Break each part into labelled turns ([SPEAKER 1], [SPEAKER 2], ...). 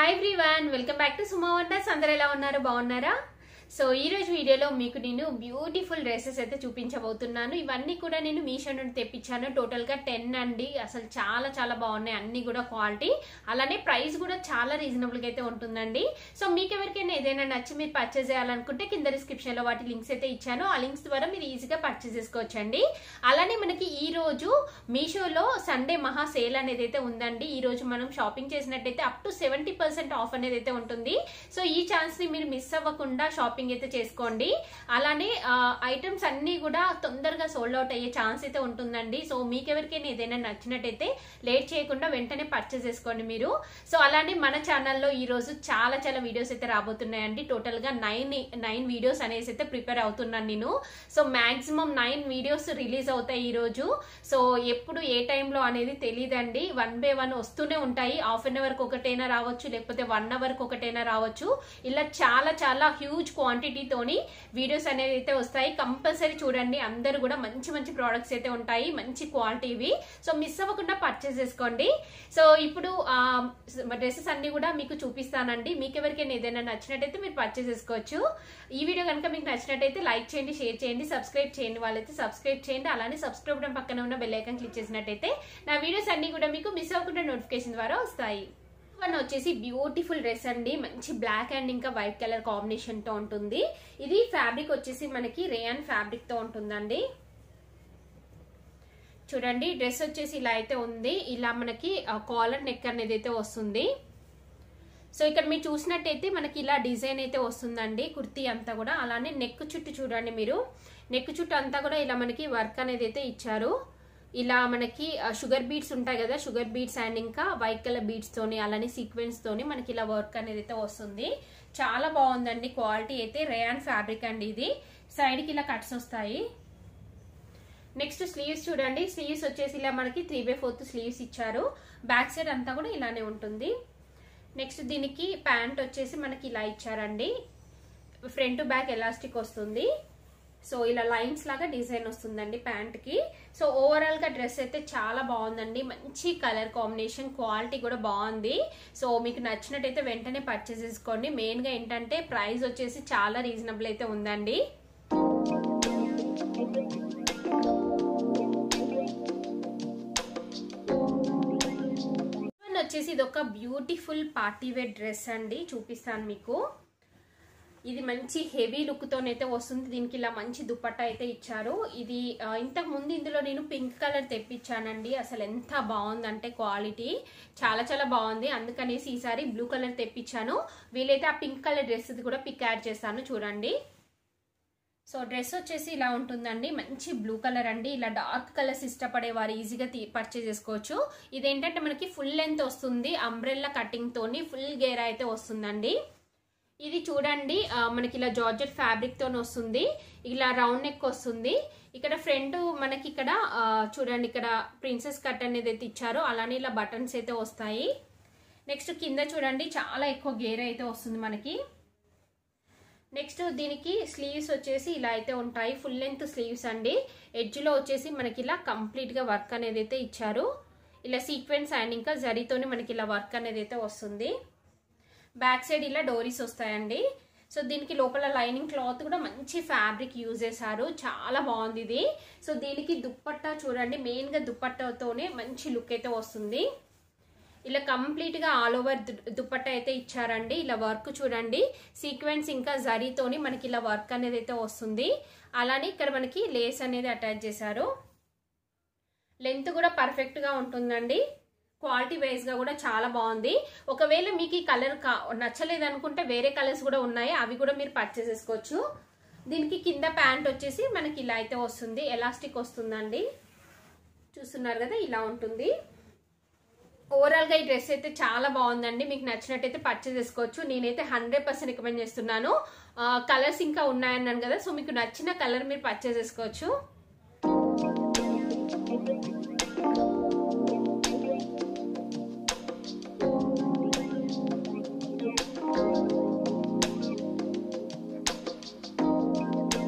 [SPEAKER 1] hi everyone welcome back to Suma wonders అందరు ఎలా ఉన్నారు బాగున్నారా సో ఈ రోజు వీడియోలో మీకు నేను బ్యూటిఫుల్ డ్రెస్సెస్ అయితే చూపించబోతున్నాను ఇవన్నీ కూడా నేను మీషో నుండి తెప్పించాను టోటల్ గా టెన్ అండి అసలు చాలా చాలా బాగున్నాయి అన్ని కూడా క్వాలిటీ అలానే ప్రైస్ కూడా చాలా రీజనబుల్ గా అయితే ఉంటుందండి సో మీకు ఎవరికైనా ఏదైనా నచ్చి మీరు పర్చేస్ చేయాలనుకుంటే కింద డిస్క్రిప్షన్ లో వాటి లింక్స్ అయితే ఇచ్చాను ఆ లింక్స్ ద్వారా మీరు ఈజీగా పర్చేస్ చేసుకోవచ్చండి అలానే మనకి ఈ రోజు మీషోలో సండే మహా సేల్ అనేది అయితే ఉందండి ఈ రోజు మనం షాపింగ్ చేసినట్టయితే up to seventy percent off అనేది అయితే ఉంటుంది సో ఈ ఛాన్స్ ని మీరు మిస్ అవ్వకుండా షాపింగ్ అయితే చేసుకోండి అలానే ఐటమ్స్ అన్ని కూడా తొందరగా సోల్డ్ అవుట్ అయ్యే ఛాన్స్ అయితే ఉంటుందండి సో మీకు ఎవరికైనా ఏదైనా నచ్చినట్టయితే లేట్ చేయకుండా వెంటనే పర్చేస్ చేసుకోండి మీరు సో అలానే మన ఛానల్లో ఈ రోజు చాలా చాలా వీడియోస్ అయితే రాబోతున్నాయండి టోటల్ గా నైన్ నైన్ వీడియోస్ అనేసి అయితే ప్రిపేర్ అవుతున్నాను నేను so maximum nine videos release అవుతాయి ఈ రోజు సో ఎప్పుడు ఏ టైంలో అనేది తెలియదండి వన్ బై వన్ వస్తూనే ఉంటాయి హాఫ్ అన్ అవర్ ఒకటైనా రావచ్చు లేకపోతే వన్ అవర్ ఒకటైనా రావచ్చు ఇలా చాలా చాలా హ్యూజ్ క్వాంటిటీతోని వీడియోస్ అనేది అయితే వస్తాయి కంపల్సరీ చూడండి అందరూ కూడా మంచి మంచి ప్రోడక్ట్స్ అయితే ఉంటాయి మంచి క్వాలిటీవి సో మిస్ అవ్వకుండా పర్చేస్ చేసుకోండి సో ఇప్పుడు డ్రెస్సెస్ అన్ని కూడా మీకు చూపిస్తానండి మీకు ఎవరికైనా ఏదైనా నచ్చినట్టయితే మీరు పర్చేస్ చేసుకోవచ్చు ఈ వీడియో కనుక మీకు నచ్చినట్టయితే లైక్ చేయండి షేర్ చేయండి సబ్స్క్రైబ్ చేయండి వాళ్ళైతే సబ్స్క్రైబ్ చేయండి అలానే సబ్స్క్రైబ్ బటన్ పక్కన ఉన్న బెల్ ఐకాన్ క్లిక్ చేసినట్టయితే నా వీడియోస్ అన్ని కూడా మీకు మిస్ అవ్వకుండా నోటిఫికేషన్ ద్వారా వస్తాయి వన్ వచ్చేసి బ్యూటిఫుల్ డ్రెస్ అండి మంచి బ్లాక్ అండ్ ఇంకా వైట్ కలర్ కాంబినేషన్ తో ఉంటుంది ఇది ఫ్యాబ్రిక్ వచ్చేసి మనకి రేయన్ ఫ్యాబ్రిక్ తో ఉంటుందండి చూడండి డ్రెస్ వచ్చేసి ఇలా అయితే ఉంది ఇలా మనకి కాలర్ నెక్ అనేది అయితే వస్తుంది సో ఇక్కడ మీరు చూసినట్టయితే మనకి ఇలా డిజైన్ అయితే వస్తుందండి కుర్తీ అంతా కూడా అలానే నెక్ చుట్టూ చూడండి మీరు నెక్ చుట్టూ అంతా కూడా ఇలా మనకి వర్క్ అనేది అయితే ఇచ్చారు ఇలా మనకి షుగర్ బీడ్స్ ఉంటాయి కదా షుగర్ బీడ్స్ అండ్ ఇంకా వైట్ కలర్ బీడ్స్ తోని అలానే సీక్వెన్స్ తోని మనకి ఇలా వర్క్ అనేది అయితే వస్తుంది చాలా బాగుందండి క్వాలిటీ అయితే రేయాన్ ఫ్యాబ్రిక్ అండి ఇది సైడ్ కి ఇలా కట్స్ వస్తాయి నెక్స్ట్ స్లీవ్స్ చూడండి స్లీవ్స్ వచ్చేసి ఇలా మనకి త్రీ బై ఫోర్త్ స్లీవ్స్ ఇచ్చారు బ్యాక్ సైడ్ అంతా కూడా ఇలానే ఉంటుంది నెక్స్ట్ దీనికి ప్యాంట్ వచ్చేసి మనకి ఇలా ఇచ్చారండి ఫ్రంట్ బ్యాక్ ఎలాస్టిక్ వస్తుంది సో ఇలా లైన్స్ లాగా డిజైన్ వస్తుందండి ప్యాంట్ కి సో ఓవరాల్ గా డ్రెస్ అయితే చాలా బాగుందండి మంచి కలర్ కాంబినేషన్ క్వాలిటీ కూడా బాగుంది సో మీకు నచ్చినట్టయితే వెంటనే పర్చేస్ చేసుకోండి మెయిన్ గా ఏంటంటే ప్రైస్ వచ్చేసి చాలా రీజనబుల్ అయితే ఉందండి వచ్చేసి ఇది ఒక బ్యూటిఫుల్ పార్టీ వేర్ డ్రెస్ అండి చూపిస్తాను మీకు ఇది మంచి హెవీ లుక్ తోనైతే వస్తుంది దీనికి ఇలా మంచి దుప్పట్టా అయితే ఇచ్చారు ఇది ఇంతకు ముందు ఇందులో నేను పింక్ కలర్ తెప్పించానండి అసలు ఎంత బాగుందంటే క్వాలిటీ చాలా చాలా బాగుంది అందుకనేసి ఈసారి బ్లూ కలర్ తెప్పించాను వీలైతే ఆ పింక్ కలర్ డ్రెస్ కూడా పిక్ యాడ్ చేస్తాను చూడండి సో డ్రెస్ వచ్చేసి ఇలా ఉంటుందండి మంచి బ్లూ కలర్ అండి ఇలా డార్క్ కలర్స్ ఇష్టపడే వారు ఈజీగా పర్చేస్ చేసుకోవచ్చు ఇదేంటంటే మనకి ఫుల్ లెంత్ వస్తుంది అంబ్రెల్లా కటింగ్ తోని ఫుల్ గేర్ అయితే వస్తుందండి ఇది చూడండి మనకి ఇలా జార్జెట్ ఫ్యాబ్రిక్ తోని వస్తుంది ఇలా రౌండ్ నెక్ వస్తుంది ఇక్కడ ఫ్రంట్ మనకి ఇక్కడ చూడండి ఇక్కడ ప్రిన్సెస్ కట్ అనేది అయితే ఇచ్చారు అలానే ఇలా బటన్స్ అయితే వస్తాయి నెక్స్ట్ కింద చూడండి చాలా ఎక్కువ గేర్ అయితే వస్తుంది మనకి నెక్స్ట్ దీనికి స్లీవ్స్ వచ్చేసి ఇలా అయితే ఉంటాయి ఫుల్ లెంత్ స్లీవ్స్ అండి ఎడ్జ్లో వచ్చేసి మనకి ఇలా కంప్లీట్గా వర్క్ అనేది అయితే ఇచ్చారు ఇలా సీక్వెన్స్ అండ్ ఇంకా జరీతోని మనకి ఇలా వర్క్ అనేది అయితే వస్తుంది బ్యాక్ సైడ్ ఇలా డోరీస్ వస్తాయండి సో దీనికి లోపల లైనింగ్ క్లాత్ కూడా మంచి ఫ్యాబ్రిక్ యూజ్ చేశారు చాలా బాగుంది ఇది సో దీనికి దుప్పట్టా చూడండి మెయిన్గా దుప్పట్టాతోనే మంచి లుక్ అయితే వస్తుంది ఇలా కంప్లీట్ గా ఆల్ ఓవర్ దుప్పట్టా అయితే ఇచ్చారండి ఇలా వర్క్ చూడండి సీక్వెన్స్ ఇంకా జరీతోని మనకి ఇలా వర్క్ అనేది అయితే వస్తుంది అలానే ఇక్కడ మనకి లేస్ అనేది అటాచ్ చేశారు లెంత్ కూడా పర్ఫెక్ట్ గా ఉంటుందండి క్వాలిటీ వైజ్ గా కూడా చాలా బాగుంది ఒకవేళ మీకు ఈ కలర్ నచ్చలేదు అనుకుంటే వేరే కలర్స్ కూడా ఉన్నాయి అవి కూడా మీరు పర్చేస్ చేసుకోవచ్చు దీనికి కింద ప్యాంట్ వచ్చేసి మనకి ఇలా అయితే వస్తుంది ఎలాస్టిక్ వస్తుందండి చూస్తున్నారు కదా ఇలా ఉంటుంది ఓవరాల్ గా ఈ డ్రెస్ అయితే చాలా బాగుందండి మీకు నచ్చినట్టయితే పర్చేస్ చేసుకోవచ్చు నేనైతే హండ్రెడ్ పర్సెంట్ రికమెండ్ చేస్తున్నాను కలర్స్ ఇంకా ఉన్నాయన్నాను కదా సో మీకు నచ్చిన కలర్ మీరు పర్చేస్ చేసుకోవచ్చు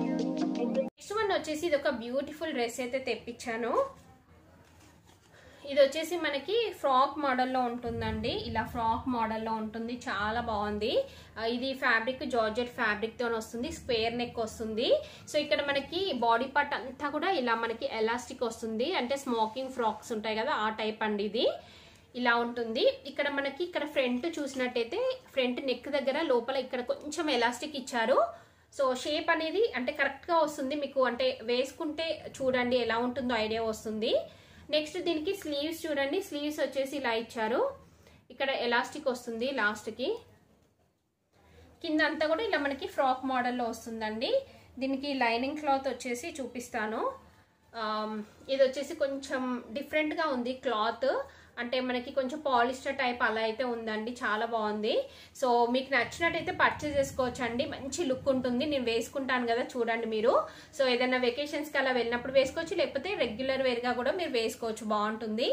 [SPEAKER 1] నెక్స్ట్ వన్ వచ్చేసి ఇది ఒక బ్యూటిఫుల్ డ్రెస్ అయితే తెప్పించాను ఇది వచ్చేసి మనకి ఫ్రాక్ మోడల్లో ఉంటుందండి ఇలా ఫ్రాక్ మోడల్లో ఉంటుంది చాలా బాగుంది ఆ, ఇది ఫ్యాబ్రిక్ జార్జెట్ ఫ్యాబ్రిక్ తో వస్తుంది స్క్వేర్ నెక్ వస్తుంది సో ఇక్కడ మనకి బాడీ పార్ట్ అంతా కూడా ఇలా మనకి ఎలాస్టిక్ వస్తుంది అంటే స్మోకింగ్ ఫ్రాక్స్ ఉంటాయి కదా ఆ టైప్ అండి ఇది ఇలా ఉంటుంది ఇక్కడ మనకి ఇక్కడ ఫ్రంట్ చూసినట్టయితే ఫ్రంట్ నెక్ దగ్గర లోపల ఇక్కడ కొంచెం ఎలాస్టిక్ ఇచ్చారు సో షేప్ అనేది అంటే కరెక్ట్ గా వస్తుంది మీకు అంటే వేసుకుంటే చూడండి ఎలా ఉంటుందో ఐడియా వస్తుంది నెక్స్ట్ దీనికి స్లీవ్స్ చూడండి స్లీవ్స్ వచ్చేసి ఇలా ఇచ్చారు ఇక్కడ ఎలాస్టిక్ వస్తుంది లాస్ట్ కి కింద అంతా కూడా ఇలా మనకి ఫ్రాక్ మోడల్లో వస్తుందండి దీనికి లైనింగ్ క్లాత్ వచ్చేసి చూపిస్తాను ఆమ్, ఇది వచ్చేసి కొంచెం డిఫరెంట్గా ఉంది క్లాత్ అంటే మనకి కొంచెం పాలిస్టర్ టైప్ అలా అయితే ఉందండి చాలా బాగుంది సో మీకు నచ్చినట్టయితే పర్చేస్ చేసుకోవచ్చు అండి మంచి లుక్ ఉంటుంది నేను వేసుకుంటాను కదా చూడండి మీరు సో ఏదైనా వెకేషన్స్కి అలా వెళ్ళినప్పుడు వేసుకోవచ్చు లేకపోతే రెగ్యులర్ వేర్గా కూడా మీరు వేసుకోవచ్చు బాగుంటుంది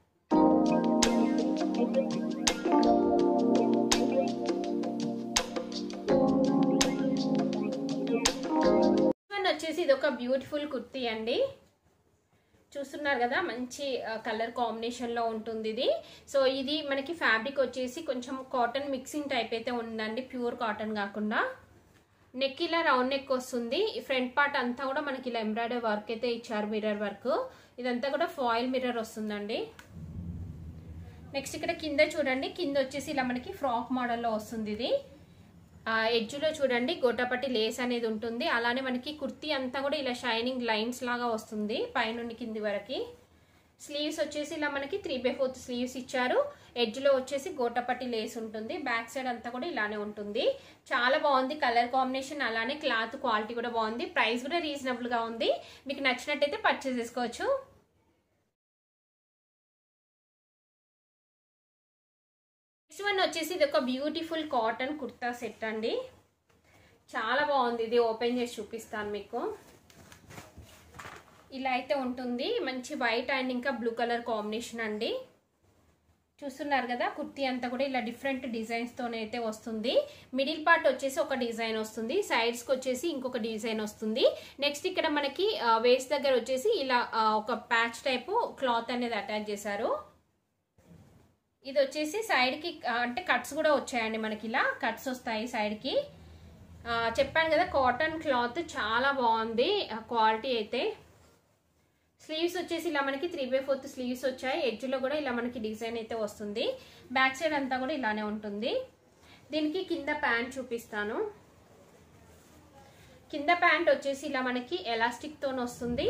[SPEAKER 1] వన్ వచ్చేసి ఇది ఒక బ్యూటిఫుల్ కుర్తీ అండి చూస్తున్నారు కదా మంచి కలర్ కాంబినేషన్ లో ఉంటుంది ఇది సో ఇది మనకి ఫ్యాబ్రిక్ వచ్చేసి కొంచెం కాటన్ మిక్సింగ్ టైప్ అయితే ఉందండి ప్యూర్ కాటన్ కాకుండా నెక్ ఇలా రౌండ్ నెక్ వస్తుంది ఈ ఫ్రంట్ పార్ట్ అంతా కూడా మనకి ఇలా ఎంబ్రాయిడరీ వర్క్ అయితే ఇచ్చారు మిర్రర్ వర్క్ ఇదంతా కూడా ఫాయిల్ మిర్రర్ వస్తుందండి నెక్స్ట్ ఇక్కడ కింద చూడండి కింద వచ్చేసి ఇలా మనకి ఫ్రాక్ మోడల్లో వస్తుంది ఇది ఎడ్జ్లో చూడండి గోటాపట్టి లేస్ అనేది ఉంటుంది అలానే మనకి కుర్తీ అంతా కూడా ఇలా షైనింగ్ లైన్స్ లాగా వస్తుంది పైనుండి కింది వరకు స్లీవ్స్ వచ్చేసి ఇలా మనకి త్రీ బై ఫోర్త్ స్లీవ్స్ ఇచ్చారు ఎడ్జ్లో వచ్చేసి గోటపట్టి లేస్ ఉంటుంది బ్యాక్ సైడ్ అంతా కూడా ఇలానే ఉంటుంది చాలా బాగుంది కలర్ కాంబినేషన్ అలానే క్లాత్ క్వాలిటీ కూడా బాగుంది ప్రైస్ కూడా రీజనబుల్ గా ఉంది మీకు నచ్చినట్టయితే పర్చేస్ చేసుకోవచ్చు నెక్స్ట్ వన్ వచ్చేసి ఇది ఒక బ్యూటిఫుల్ కాటన్ కుర్తా సెట్ అండి చాలా బాగుంది ఇది ఓపెన్ చేసి చూపిస్తాను మీకు ఇలా అయితే ఉంటుంది మంచి వైట్ అండ్ ఇంకా బ్లూ కలర్ కాంబినేషన్ అండి చూస్తున్నారు కదా కుర్తీ అంతా కూడా ఇలా డిఫరెంట్ డిజైన్స్ తోనే అయితే వస్తుంది మిడిల్ పార్ట్ వచ్చేసి ఒక డిజైన్ వస్తుంది సైడ్స్ కి వచ్చేసి ఇంకొక డిజైన్ వస్తుంది నెక్స్ట్ ఇక్కడ మనకి వేస్ట్ దగ్గర వచ్చేసి ఇలా ఆ, ఒక ప్యాచ్ టైపు క్లాత్ అనేది అటాచ్ చేశారు ఇది వచ్చేసి సైడ్ కి ఆ, అంటే కట్స్ కూడా వచ్చాయండి మనకి ఇలా కట్స్ వస్తాయి సైడ్ కి ఆ, చెప్పాను కదా కాటన్ క్లాత్ చాలా బాగుంది క్వాలిటీ అయితే స్లీవ్స్ వచ్చేసి ఇలా మనకి త్రీ బై ఫోర్త్ స్లీవ్స్ వచ్చాయి ఎడ్జ్ లో కూడా ఇలా మనకి డిజైన్ అయితే వస్తుంది బ్యాక్ సైడ్ అంతా కూడా ఇలానే ఉంటుంది దీనికి కింద ప్యాంట్ చూపిస్తాను కింద ప్యాంట్ వచ్చేసి ఇలా మనకి ఎలాస్టిక్ తోని వస్తుంది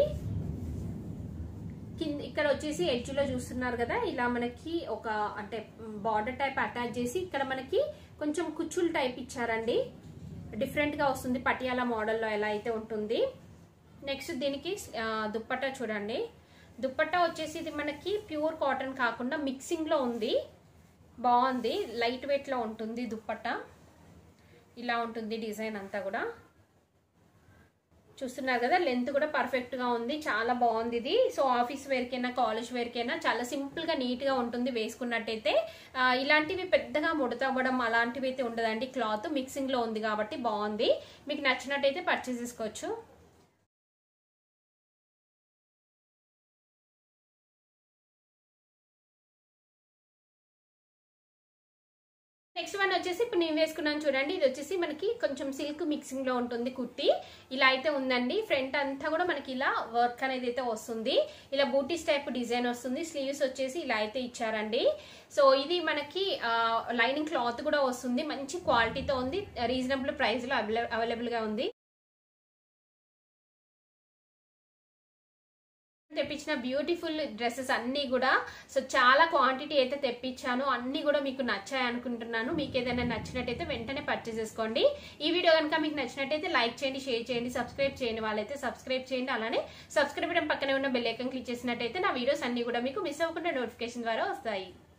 [SPEAKER 1] కింద ఇక్కడ వచ్చేసి ఎడ్జ్ లో చూస్తున్నారు కదా ఇలా మనకి ఒక అంటే బార్డర్ టైప్ అటాచ్ చేసి ఇక్కడ మనకి కొంచెం కుచ్చులు టైప్ ఇచ్చారండి డిఫరెంట్ గా వస్తుంది పటియాలా మోడల్లో ఎలా అయితే ఉంటుంది నెక్స్ట్ దీనికి ఆ, దుప్పట్టా చూడండి దుప్పట్టా వచ్చేసి ఇది మనకి ప్యూర్ కాటన్ కాకుండా మిక్సింగ్ లో ఉంది బాగుంది లైట్ వెయిట్ లో ఉంటుంది దుప్పట్టా ఇలా ఉంటుంది డిజైన్ అంతా కూడా చూస్తున్నారు కదా లెంత్ కూడా పర్ఫెక్ట్ గా ఉంది చాలా బాగుంది ఇది సో ఆఫీస్ వేర్కైనా కాలేజ్ వేర్కైనా చాలా సింపుల్ గా నీట్ గా ఉంటుంది వేసుకున్నట్టయితే ఆ, ఇలాంటివి పెద్దగా ముడత అవ్వడం అలాంటివి అయితే ఉండదండి క్లాత్ మిక్సింగ్ లో ఉంది కాబట్టి బాగుంది మీకు నచ్చినట్టయితే పర్చేస్ చేసుకోవచ్చు నెక్స్ట్ వన్ వచ్చేసి ఇప్పుడు నేను వేసుకున్నాను చూడండి ఇది వచ్చేసి మనకి కొంచెం సిల్క్ మిక్సింగ్ లో ఉంటుంది కుర్తి ఇలా అయితే ఉందండి ఫ్రంట్ అంతా కూడా మనకి ఇలా వర్క్ అనేది అయితే వస్తుంది ఇలా బూటీస్ టైప్ డిజైన్ వస్తుంది స్లీవ్స్ వచ్చేసి ఇలా అయితే ఇచ్చారండి సో ఇది మనకి లైనింగ్ క్లాత్ కూడా వస్తుంది మంచి క్వాలిటీతో ఉంది రీజనబుల్ ప్రైస్ లో అవైలబుల్ గా ఉంది తెప్పించిన బ్యూటిఫుల్ డ్రెస్సెస్ అన్నీ కూడా సో చాలా క్వాంటిటీ అయితే తెప్పించాను అన్నీ కూడా మీకు నచ్చాయి అనుకుంటున్నాను మీకు ఏదైనా నచ్చినట్టయితే వెంటనే పర్చేస్ చేసుకోండి ఈ వీడియో కనుక మీకు నచ్చినట్టయితే లైక్ చేయండి షేర్ చేయండి సబ్స్క్రైబ్ చేయండి వాళ్ళైతే సబ్స్క్రైబ్ చేయండి అలానే సబ్స్క్రైబ్ చేయడం పక్కనే ఉన్న బెల్ ఐకన్ క్లిక్ చేసినట్టయితే నా వీడియోస్ అన్ని కూడా మీకు మిస్ అవ్వకుండా నోటిఫికేషన్ ద్వారా వస్తాయి